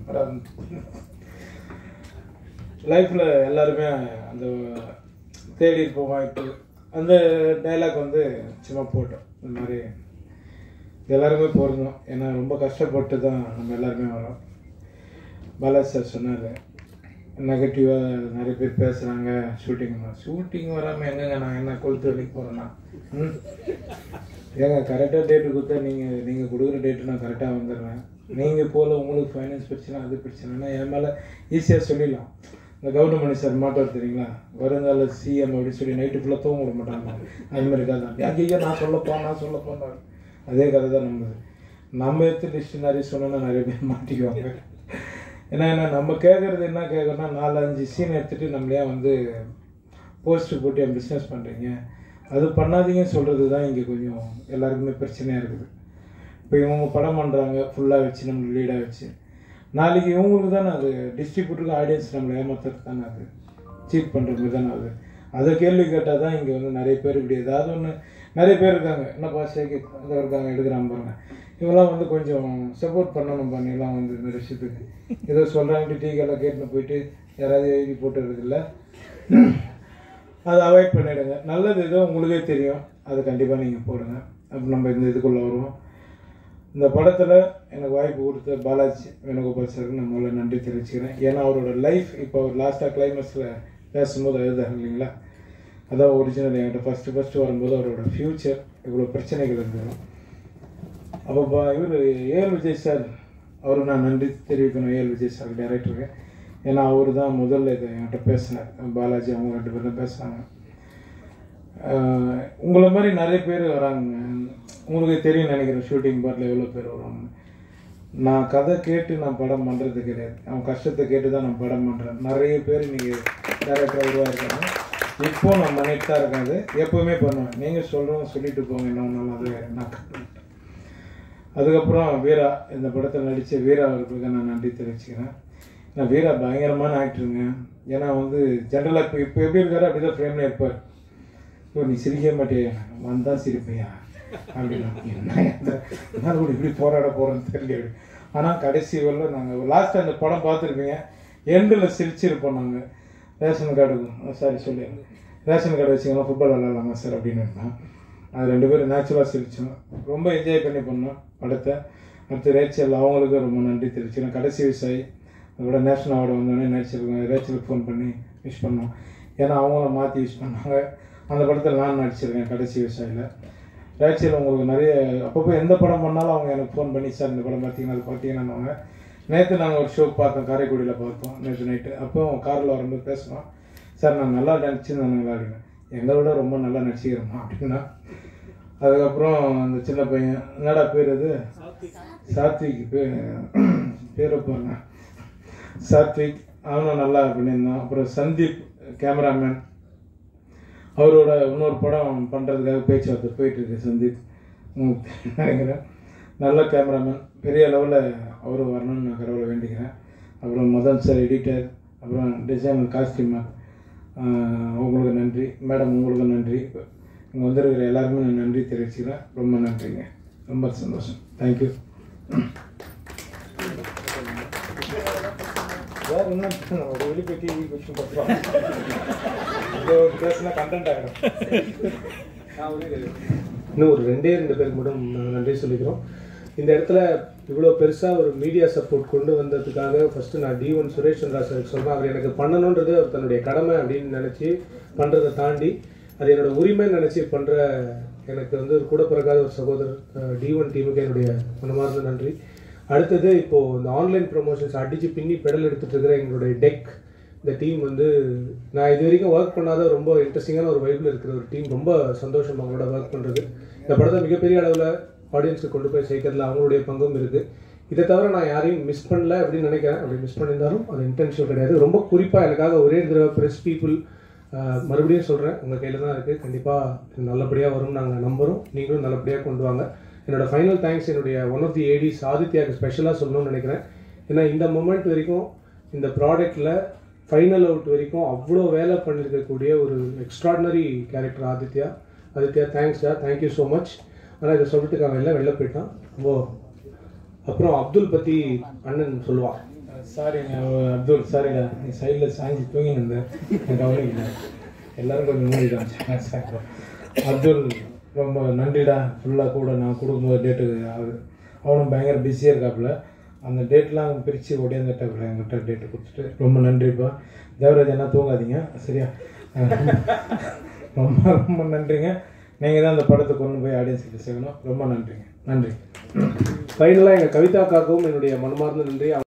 லைஃப்பில் எல்லாருமே அந்த தேடி இருப்போம் வாய்ப்பு அந்த டைலாக் வந்து சும்மா போட்டோம் இந்த மாதிரி எல்லாருமே பொருந்தோம் ஏன்னா ரொம்ப கஷ்டப்பட்டு தான் நம்ம எல்லாருமே வரோம் பாலாஜி சார் சொன்னார் நெகட்டிவாக நிறைய பேர் பேசுகிறாங்க ஷூட்டிங் ஷூட்டிங் வராமல் எங்கங்க நான் என்ன கொளுத்து வேலைக்கு போகிறேன்னா ம் ஏங்க கரெக்டாக டேட்டு கொடுத்தா நீங்கள் நீங்கள் கொடுக்குற டேட்டு நான் கரெக்டாக வந்துடுறேன் நீங்கள் போல உங்களுக்கு ஃபைனான்ஸ் பிரச்சனை அது பிரச்சனைனா என் மேலே ஈஸியாக சொல்லிடலாம் இந்த கவர்மெண்ட் சார் மாட்டார் தெரியுங்களா வருங்கால சிஎம் அப்படின்னு சொல்லி நைட்டு ஃபுல்லாக தூங்க விட மாட்டாங்க அது மாதிரி கதை ஐயா நான் சொல்லப்போ நான் சொல்லப்போன்னு அதே கதை தான் நம்மது நம்ம எடுத்து லிஸ்ட் நிறைய சொன்னோன்னா நிறைய பேர் மாட்டிக்குவாங்க ஏன்னா என்ன நம்ம கேட்குறது என்ன கேட்கணும்னா நாலஞ்சு சீன் எடுத்துகிட்டு நம்மளே வந்து போஸ்ட்டு போட்டு என் பிஸ்னஸ் பண்ணுறீங்க அது பண்ணாதீங்கன்னு சொல்கிறது தான் இங்கே கொஞ்சம் எல்லாருக்குமே பிரச்சனையாக இருக்குது இப்போ இவங்க படம் பண்ணுறாங்க ஃபுல்லாக வச்சு நம்மளை லீடாக வச்சு நாளைக்கு இவங்களுக்கு தானே அது டிஸ்ட்ரிபியூட்டருக்கு ஆடியன்ஸ் நம்மளை ஏமாத்துறது தானே அது சீட் பண்ணுற மாதிரி தானே அது அதை கேள்வி கேட்டால் தான் இங்கே வந்து நிறைய பேர் இப்படி ஏதாவது ஒன்று நிறைய பேர் இருக்காங்க என்னப்பா சேகி இந்த இருக்காங்க எடுக்கிறாங்க பாருங்க இவங்கெல்லாம் வந்து கொஞ்சம் சப்போர்ட் பண்ணணும் பண்ணிலாம் வந்து இந்த விஷயத்துக்கு ஏதோ சொல்கிறாங்க டீ கடையில் கேட்டுன்னு போயிட்டு யாராவது எழுதி போட்டுறதில்ல அதை அவாய்ட் பண்ணிவிடுங்க நல்லது ஏதோ உங்களுக்கே தெரியும் அது கண்டிப்பாக நீங்கள் போடுங்க அப்போ நம்ம இந்த இதுக்குள்ளே வருவோம் இந்த படத்தில் எனக்கு வாய்ப்பு கொடுத்த பாலாஜி வேணுகோபால் சாருக்கு நான் முதல்ல நன்றி தெரிவிச்சுக்கிறேன் ஏன்னா அவரோட லைஃப் இப்போ அவர் லாஸ்ட்டாக கிளைமேக்ஸில் பேசும்போது அழுதாங்க இல்லைங்களா அதான் ஒரிஜினல் என்கிட்ட ஃபஸ்ட்டு ஃபஸ்ட்டு வரும்போது அவரோட ஃப்யூச்சர் இவ்வளோ பிரச்சனைகள் இருந்தது அப்போ பா இவர் ஏஎல் விஜய் சார் அவருக்கு நான் நன்றி தெரிவிக்கணும் ஏஎல் விஜய் சார் டைரக்டருக்கு ஏன்னா அவர் தான் முதல்ல இதை என்கிட்ட பேசினார் பாலாஜி அவங்க ரெண்டு பேரும் பேசுனாங்க ஆஹ் உங்களை மாதிரி நிறைய பேர் வராங்க உங்களுக்கு தெரியும் நினைக்கிறேன் ஷூட்டிங் பார்ட்டில் எவ்வளோ பேர் வருவாங்க நான் கதை கேட்டு நான் படம் பண்ணுறது கிடையாது அவன் கஷ்டத்தை கேட்டு தான் நான் படம் பண்ணுறேன் நிறைய பேர் இன்னைக்கு டேரக்டர் உருவாயிருக்காங்க இப்போ நான் பண்ணிட்டு தான் இருக்கேன் அது எப்போவுமே பண்ணுவேன் நீங்கள் சொல்கிறவங்க சொல்லிட்டு போங்க என்ன அது நான் கட்டுவேன் அதுக்கப்புறம் வீரா இந்த படத்தில் நடித்த வீரா அவர்களுக்கு நான் நன்றி தெரிவிச்சுக்கிறேன் நான் வீரா பயங்கரமான ஆக்டருங்க ஏன்னா வந்து ஜென்ரலாக இப்போ இப்போ எப்படி இருக்காரு அப்படி தான் ஃப்ரேமில் இருப்பார் ஓ நீ சிரிக்க மாட்டியா வந்தால் சிரிப்பையா அப்படின்னா என்ன என்னால் கூட இப்படி போராட போகிறோன்னு தெரியல ஆனால் கடைசி வரல நாங்கள் லாஸ்ட் அந்த படம் பார்த்துருப்பீங்க எண்டில் சிரிச்சிருப்போம் நாங்கள் ரேஷன் கார்டுக்கும் சாரி சொல்லி ரேஷன் கார்டு வச்சுக்கலாம் ஃபுட்பால் விளாட்லாமா சார் அப்படின்னு இருந்தான் அது ரெண்டு பேரும் நேச்சுரலாக சிரித்தோம் ரொம்ப என்ஜாய் பண்ணி பண்ணோம் படத்தை அடுத்து ரேச்சல் அவங்களுக்கும் ரொம்ப நன்றி தெரிவிச்சுக்கிறேன் கடைசி விவசாயி அதோட நேஷனல் அவார்டு வந்தோடனே நடிச்சிருக்கோம் ரேச்சலுக்கு ஃபோன் பண்ணி விஷ் பண்ணோம் ஏன்னா அவங்கள மாற்றி விஷ் பண்ணாங்க அந்த படத்தில் நான் நடிச்சிருக்கேன் கடைசி விவசாயியில் ரேச்சல் உங்களுக்கு நிறைய அப்பப்போ எந்த படம் பண்ணாலும் அவங்க எனக்கு ஃபோன் பண்ணி சார் இந்த படம் பார்த்தீங்கன்னா அது பார்த்தீங்கன்னாங்க நேற்று நாங்கள் ஒரு ஷோ பார்த்தோம் காரைக்குடியில் பார்த்தோம் நேற்று நைட்டு அப்போ காரில் வரும்போது பேசுனோம் சார் நான் நல்லா நடிச்சிருந்தேன் அப்படின்னு எங்களோட ரொம்ப நல்லா நடிச்சுக்கிறோமா அப்படின்னா அதுக்கப்புறம் அந்த சின்ன பையன் என்னடா பேர் அது சாத்விக் பேர் பேரை பாருங்க சாத்விக் அவனும் நல்லா பண்ணியிருந்தான் அப்புறம் சந்தீப் கேமராமேன் அவரோட இன்னொரு படம் பண்ணுறதுக்காக பேச்சுவார்த்தை போயிட்டு இருக்கு சந்தீப் உங்களுக்கு நினைக்கிறேன் நல்ல கேமராமேன் பெரிய லெவலில் அவரும் வரணும்னு நான் கடவுளை வேண்டிக்கிறேன் அப்புறம் மதன் சார் எடிட்டர் அப்புறம் டிசைனர் காஸ்டியூமர் உங்களுக்கு நன்றி மேடம் உங்களுக்கு நன்றி இங்கே வந்திருக்கிற எல்லாருமே நான் நன்றி தெரிவிச்சுக்கிறேன் ரொம்ப நன்றிங்க ரொம்ப சந்தோஷம் தேங்க்யூ வேறு என்ன நம்ம வெளி போய் டிவி கொஸ்டின் பார்த்துருவோம் பேசினா கண்டென்ட் ஆகிடும் இன்னும் ஒரு ரெண்டே ரெண்டு பேருக்கு மட்டும் நாங்கள் நன்றி சொல்லிக்கிறோம் இந்த இடத்துல இவ்வளோ பெருசாக ஒரு மீடியா சப்போர்ட் கொண்டு வந்ததுக்காக ஃபஸ்ட்டு நான் டி ஒன் சுரேஷ் சந்திரா சார் சொல்கிறேன் அவர் எனக்கு பண்ணணுன்றது அவர் தன்னுடைய கடமை அப்படின்னு நினச்சி பண்ணுறதை தாண்டி அது என்னோட உரிமைன்னு நினச்சி பண்ணுற எனக்கு வந்து ஒரு கூட பிறக்காத ஒரு சகோதரர் டி ஒன் டீமுக்கு என்னுடைய மனமார்ந்த நன்றி அடுத்தது இப்போது இந்த ஆன்லைன் ப்ரொமோஷன்ஸ் அடித்து பின்னி பெடல் எடுத்துகிட்டு இருக்கிற எங்களுடைய டெக் இந்த டீம் வந்து நான் இது வரைக்கும் ஒர்க் பண்ணாத ரொம்ப இன்ட்ரெஸ்டிங்கான ஒரு வைப்பில் இருக்கிற ஒரு டீம் ரொம்ப சந்தோஷம் அவங்களோட ஒர்க் பண்ணுறது இந்த படத்தை மிகப்பெரிய அளவில் ஆடியன்ஸுக்கு கொண்டு போய் சேர்க்கறதுல அவங்களுடைய பங்கும் இருக்குது இதை தவிர நான் யாரையும் மிஸ் பண்ணல அப்படின்னு நினைக்கிறேன் அப்படி மிஸ் பண்ணியிருந்தாலும் அது இன்டென்ஷன் கிடையாது ரொம்ப குறிப்பாக எனக்காக ஒரே தடவை ப்ரெஸ் பீப்புள் மறுபடியும் சொல்கிறேன் உங்கள் கையில் தான் இருக்குது கண்டிப்பாக நல்லபடியாக வரும்னு நாங்கள் நம்புகிறோம் நீங்களும் நல்லபடியாக கொண்டு வாங்க என்னோட ஃபைனல் தேங்க்ஸ் என்னுடைய ஒன் ஆஃப் தி ஏடிஸ் ஆதித்யாவுக்கு ஸ்பெஷலாக சொல்லணும்னு நினைக்கிறேன் ஏன்னா இந்த மொமெண்ட் வரைக்கும் இந்த ப்ராடக்ட்டில் ஃபைனல் அவுட் வரைக்கும் அவ்வளோ வேலை பண்ணியிருக்கக்கூடிய ஒரு எக்ஸ்ட்ராடினரி கேரக்டர் ஆதித்யா ஆதித்யா தேங்க்ஸ்டா தேங்க்யூ ஸோ மச் ஆனால் இதை சொல்லிட்டுக்காக இல்லை வெளில போயிட்டான் ரொம்ப அப்புறம் அப்துல் பற்றி அண்ணன் சொல்லுவான் சாரிங்க அப்துல் சாரிடா நீ சைடில் சாஞ்சி தூங்கி நின்ற எனக்கு கவனிக்கல எல்லாரும் கொஞ்சம் மூடி காமிச்சாங்க சார் அப்துல் ரொம்ப நன்றிடா ஃபுல்லாக கூட நான் கொடுக்கும்போது டேட்டு அவரு அவனும் பயங்கர பிஸியாக இருக்காப்புல அந்த டேட்லாம் பிரித்து ஒடியாந்துட்டாப்புல என்கிட்ட டேட்டு கொடுத்துட்டு ரொம்ப நன்றிப்பா தேவராஜ் என்ன தூங்காதீங்க சரியா ரொம்ப ரொம்ப நன்றிங்க நீங்கள் தான் அந்த படத்தை கொண்டு போய் ஆடியன்ஸுக்கு சேர்க்கணும் ரொம்ப நன்றிங்க நன்றி ஃபைனலாக எங்கள் கவிதாக்காகவும் என்னுடைய மனமார்ந்த நன்றி